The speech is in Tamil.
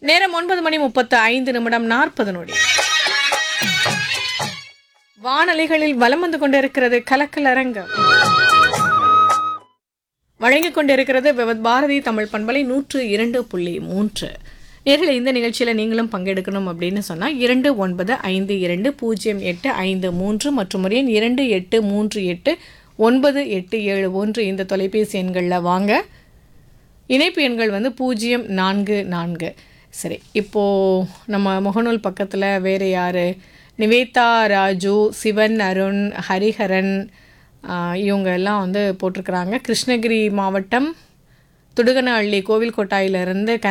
நேரம் ஒன்பது மணி முப்பத்து ஐந்து நிமிடம் நாற்பது நொடி வானொலிகளில் வலம் வந்து கொண்டிருக்கிறது கலக்கல் அரங்கம் வழங்கிக் கொண்டிருக்கிறது விவத் பாரதி தமிழ் பண்பலை நூற்று இரண்டு புள்ளி மூன்று நேரில் இந்த நிகழ்ச்சியில் நீங்களும் பங்கெடுக்கணும் அப்படின்னு சொன்னால் இரண்டு ஒன்பது ஐந்து இரண்டு பூஜ்ஜியம் எட்டு ஐந்து மூன்று மற்றும் ஒரு எண் இரண்டு எட்டு மூன்று எட்டு ஒன்பது எட்டு ஏழு ஒன்று இந்த தொலைபேசி எண்களில் வாங்க இணைப்பு எண்கள் வந்து பூஜ்ஜியம் நான்கு நான்கு சரி இப்போது நம்ம முகநூல் பக்கத்தில் வேறு யார் நிவேதா ராஜு சிவன் அருண் ஹரிஹரன் ஆஹ், இவங்க எல்லாம் வந்து போட்டிருக்கிறாங்க கிருஷ்ணகிரி மாவட்டம் துடுகனஹள்ளி கோவில் கொட்டாயிலிருந்து